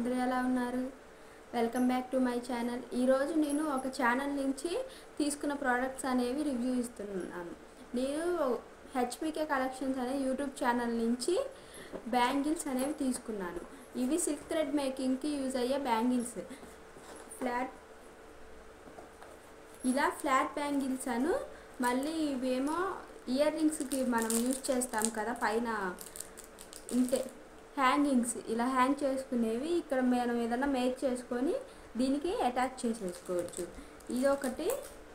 అందరూ ఎలా ఉన్నారు welcome back to my channel ఈరోజు నేను ఒక ఛానల్ నుంచి తీసుకున్న ప్రోడక్ట్స్ అనేవి రివ్యూ ఇస్తున్నాను నేను హెచ్పికే కలెక్షన్స్ అనే యూట్యూబ్ ఛానల్ నుంచి బ్యాంగిల్స్ అనేవి తీసుకున్నాను ఇవి సిల్క్ థ్రెడ్ మేకింగ్కి యూజ్ అయ్యే బ్యాంగిల్స్ ఫ్లాట్ ఇలా ఫ్లాట్ బ్యాంగిల్స్ అను మళ్ళీ ఇవేమో ఇయర్ రింగ్స్కి మనం యూజ్ చేస్తాం కదా పైన ఇంతే హ్యాంగింగ్స్ ఇలా హ్యాంగ్ చేసుకునేవి ఇక్కడ మనం ఏదైనా మేక్ చేసుకొని దీనికి అటాచ్ చేసేసుకోవచ్చు ఇది ఒకటి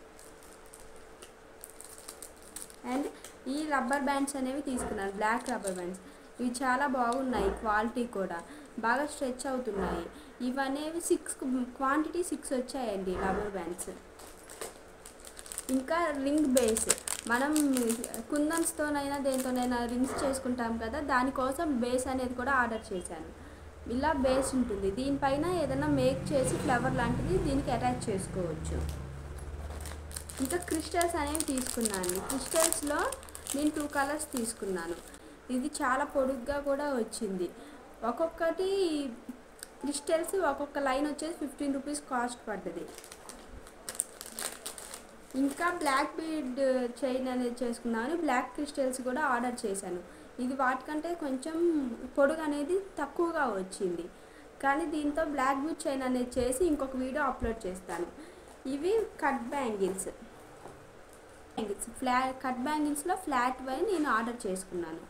అండ్ ఈ రబ్బర్ బ్యాండ్స్ అనేవి తీసుకున్నాను బ్లాక్ రబ్బర్ బ్యాండ్స్ ఇవి చాలా బాగున్నాయి క్వాలిటీ కూడా బాగా స్ట్రెచ్ అవుతున్నాయి ఇవనేవి సిక్స్ క్వాంటిటీ సిక్స్ వచ్చాయండి రబ్బర్ బ్యాండ్స్ ఇంకా రింగ్ బేస్ మనం కుందన్స్తోనైనా దేంతోనైనా రింగ్స్ చేసుకుంటాం కదా దానికోసం బేస్ అనేది కూడా ఆర్డర్ చేశాను ఇలా బేస్ ఉంటుంది దీనిపైన ఏదైనా మేక్ చేసి ఫ్లవర్ లాంటిది దీనికి అటాచ్ చేసుకోవచ్చు ఇంకా క్రిస్టల్స్ అనేవి తీసుకున్నాను క్రిస్టల్స్లో నేను టూ కలర్స్ తీసుకున్నాను ఇది చాలా పొడుగ్గా కూడా వచ్చింది ఒక్కొక్కటి క్రిస్టల్స్ ఒక్కొక్క లైన్ వచ్చేసి ఫిఫ్టీన్ రూపీస్ కాస్ట్ పడ్డది ఇంకా బ్లాక్ బీడ్ చైన్ అనేది చేసుకున్నాను బ్లాక్ క్రిస్టల్స్ కూడా ఆర్డర్ చేశాను ఇది వాటికంటే కొంచెం పొడుగు అనేది తక్కువగా వచ్చింది కానీ దీంతో బ్లాక్ బీడ్ చైన్ అనేది చేసి ఇంకొక వీడియో అప్లోడ్ చేస్తాను ఇవి కట్ బ్యాంగిల్స్ బ్యాంగిల్స్ ఫ్లా కట్ బ్యాంగిల్స్లో ఫ్లాట్ వై నేను ఆర్డర్ చేసుకున్నాను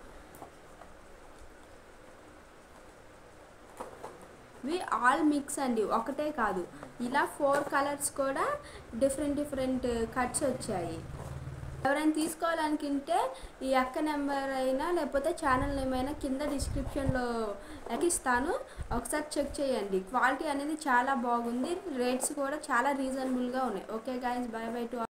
ఇవి ఆల్ మిక్స్ అండి ఒకటే కాదు ఇలా ఫోర్ కలర్స్ కూడా డిఫరెంట్ డిఫరెంట్ కట్స్ వచ్చాయి ఎవరైనా తీసుకోవాలనుకుంటే ఈ అక్క నెంబర్ అయినా లేకపోతే ఛానల్ ఏమైనా కింద డిస్క్రిప్షన్లో ఎక్కిస్తాను ఒకసారి చెక్ చేయండి క్వాలిటీ అనేది చాలా బాగుంది రేట్స్ కూడా చాలా రీజనబుల్గా ఉన్నాయి okay guys bye bye to